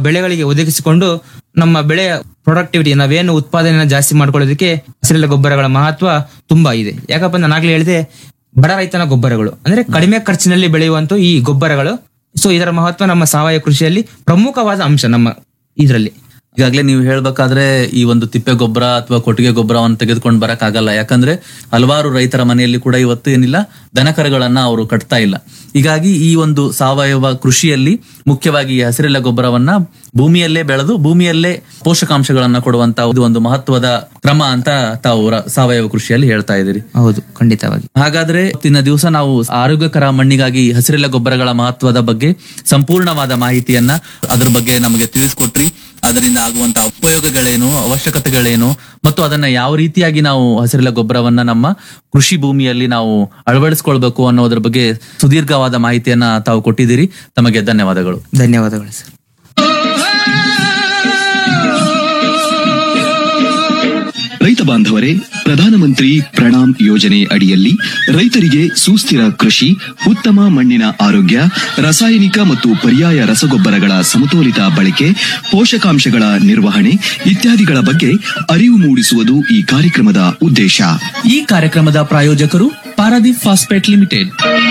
ಬೆಳೆಗಳಿಗೆ ಒದಗಿಸಿಕೊಂಡು ನಮ್ಮ ಬೆಳೆಯ ಪ್ರೊಡಕ್ಟಿವಿಟಿ ನಾವೇನು ಉತ್ಪಾದನೆಯನ್ನು ಜಾಸ್ತಿ ಮಾಡ್ಕೊಳ್ಳೋದಕ್ಕೆ ಹಸಿರೆಲೆ ಗೊಬ್ಬರಗಳ ಮಹತ್ವ ತುಂಬಾ ಇದೆ ಯಾಕಪ್ಪ ನಾನು ಆಗ್ಲೇ ಹೇಳಿದೆ ಬಡ ರೈತನ ಗೊಬ್ಬರಗಳು ಅಂದ್ರೆ ಕಡಿಮೆ ಖರ್ಚಿನಲ್ಲಿ ಬೆಳೆಯುವಂತ ಈ ಗೊಬ್ಬರಗಳು ಸೊ ಇದರ ಮಹತ್ವ ನಮ್ಮ ಸಾವಯವ ಕೃಷಿಯಲ್ಲಿ ಪ್ರಮುಖವಾದ ಅಂಶ ನಮ್ಮ ಇದರಲ್ಲಿ ಈಗಾಗಲೇ ನೀವು ಹೇಳ್ಬೇಕಾದ್ರೆ ಈ ಒಂದು ತಿಪ್ಪೆ ಗೊಬ್ಬರ ಅಥವಾ ಕೊಟ್ಟಿಗೆ ಗೊಬ್ಬರವನ್ನು ತೆಗೆದುಕೊಂಡು ಬರಕ್ ಆಗಲ್ಲ ಯಾಕಂದ್ರೆ ಹಲವಾರು ರೈತರ ಮನೆಯಲ್ಲಿ ಕೂಡ ಇವತ್ತು ಏನಿಲ್ಲ ದನಕರಗಳನ್ನ ಅವರು ಕಟ್ತಾ ಇಲ್ಲ ಹೀಗಾಗಿ ಈ ಒಂದು ಸಾವಯವ ಕೃಷಿಯಲ್ಲಿ ಮುಖ್ಯವಾಗಿ ಈ ಹಸಿರೆಲೆ ಗೊಬ್ಬರವನ್ನ ಭೂಮಿಯಲ್ಲೇ ಬೆಳೆದು ಭೂಮಿಯಲ್ಲೇ ಪೋಷಕಾಂಶಗಳನ್ನ ಕೊಡುವಂತ ಒಂದು ಒಂದು ಮಹತ್ವದ ಕ್ರಮ ಅಂತ ತಾವು ರ- ಸಾವಯವ ಕೃಷಿಯಲ್ಲಿ ಹೇಳ್ತಾ ಇದ್ದೀರಿ ಹೌದು ಖಂಡಿತವಾಗಿ ಹಾಗಾದ್ರೆ ಇವತ್ತಿನ ದಿವಸ ನಾವು ಆರೋಗ್ಯಕರ ಮಣ್ಣಿಗಾಗಿ ಹಸಿರೆಲೆ ಗೊಬ್ಬರಗಳ ಮಹತ್ವದ ಬಗ್ಗೆ ಸಂಪೂರ್ಣವಾದ ಮಾಹಿತಿಯನ್ನ ಅದ್ರ ಬಗ್ಗೆ ನಮಗೆ ತಿಳಿಸ್ಕೊಟ್ರಿ ಅದರಿಂದ ಆಗುವಂತಹ ಉಪಯೋಗಗಳೇನು ಅವಶ್ಯಕತೆಗಳೇನು ಮತ್ತು ಅದನ್ನ ಯಾವ ರೀತಿಯಾಗಿ ನಾವು ಹಸಿರೆಲೆ ಗೊಬ್ಬರವನ್ನ ನಮ್ಮ ಕೃಷಿ ಭೂಮಿಯಲ್ಲಿ ನಾವು ಅಳವಡಿಸ್ಕೊಳ್ಬೇಕು ಅನ್ನೋದ್ರ ಬಗ್ಗೆ ಸುದೀರ್ಘವಾದ ಮಾಹಿತಿಯನ್ನ ತಾವು ಕೊಟ್ಟಿದ್ದೀರಿ ತಮಗೆ ಧನ್ಯವಾದಗಳು ಧನ್ಯವಾದಗಳು ಸರ್ ರೈತ ಬಾಂಧವರೇ ಪ್ರಧಾನಮಂತ್ರಿ ಪ್ರಣಾಮ್ ಯೋಜನೆ ಅಡಿಯಲ್ಲಿ ರೈತರಿಗೆ ಸುಸ್ಥಿರ ಕೃಷಿ ಉತ್ತಮ ಮಣ್ಣಿನ ಆರೋಗ್ಯ ರಾಸಾಯನಿಕ ಮತ್ತು ಪರ್ಯಾಯ ರಸಗೊಬ್ಬರಗಳ ಸಮತೋಲಿತ ಬಳಕೆ ಪೋಷಕಾಂಶಗಳ ನಿರ್ವಹಣೆ ಇತ್ಯಾದಿಗಳ ಬಗ್ಗೆ ಅರಿವು ಮೂಡಿಸುವುದು ಈ ಕಾರ್ಯಕ್ರಮದ ಉದ್ದೇಶ ಈ ಕಾರ್ಯಕ್ರಮದ ಪ್ರಾಯೋಜಕರು Paradeep phosphate limited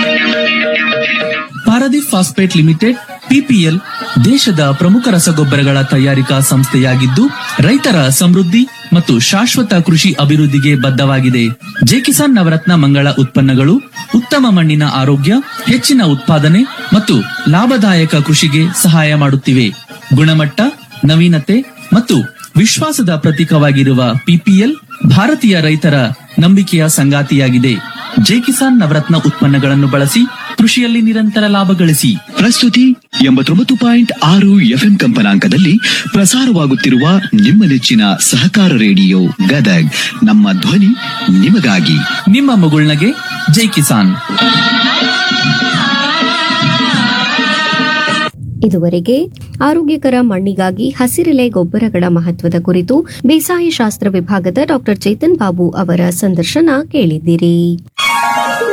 Paradeep phosphate limited PPL ದೇಶದ ಪ್ರಮುಖ ರಸಗೊಬ್ಬರಗಳ ತಯಾರಿಕಾ ಸಂಸ್ಥೆಯಾಗಿದ್ದು ರೈತರ ಸಮೃದ್ಧಿ ಮತ್ತು ಶಾಶ್ವತ ಕೃಷಿ ಅಭಿವೃದ್ಧಿಗೆ ಬದ್ಧವಾಗಿದೆ ಜೆ ಕಿಸಾನ್ ನವರತ್ನ ಮಂಗಳ ಉತ್ಪನ್ನಗಳು ಉತ್ತಮ ಮಣ್ಣಿನ ಆರೋಗ್ಯ ಹೆಚ್ಚಿನ ಉತ್ಪಾದನೆ ಮತ್ತು ಲಾಭದಾಯಕ ಕೃಷಿಗೆ ಸಹಾಯ ಮಾಡುತ್ತಿವೆ ಗುಣಮಟ್ಟ ನವೀನತೆ ಮತ್ತು ವಿಶ್ವಾಸದ ಪ್ರತೀಕವಾಗಿರುವ ಪಿಪಿಎಲ್ ಭಾರತೀಯ ರೈತರ ನಂಬಿಕೆಯ ಸಂಗಾತಿಯಾಗಿದೆ ಜೆ ಕಿಸಾನ್ ನವರತ್ನ ಉತ್ಪನ್ನಗಳನ್ನು ಬಳಸಿ ಕೃಷಿಯಲ್ಲಿ ನಿರಂತರ ಲಾಭ ಗಳಿಸಿ ಪ್ರಸ್ತುತಿ ಎಂಬತ್ತೊಂಬತ್ತು ಪಾಯಿಂಟ್ ಆರು ಎಫ್ಎಂ ಕಂಪನಾಂಕದಲ್ಲಿ ಪ್ರಸಾರವಾಗುತ್ತಿರುವ ನಿಮ್ಮ ನೆಚ್ಚಿನ ಸಹಕಾರ ರೇಡಿಯೋ ಗದಗ್ ನಮ್ಮ ಧ್ವನಿ ನಿಮಗಾಗಿ ನಿಮ್ಮ ಮಗುಳ್ನಗೆ ಜೈ ಕಿಸಾನ್ ಇದುವರೆಗೆ ಆರೋಗ್ಯಕರ ಮಣ್ಣಿಗಾಗಿ ಹಸಿರೆಲೆ ಗೊಬ್ಬರಗಳ ಮಹತ್ವದ ಕುರಿತು ಬೇಸಾಯ ಶಾಸ್ತ್ರ ವಿಭಾಗದ ಡಾಕ್ಟರ್ ಚೇತನ್ ಬಾಬು ಅವರ ಸಂದರ್ಶನ ಕೇಳಿದ್ದೀರಿ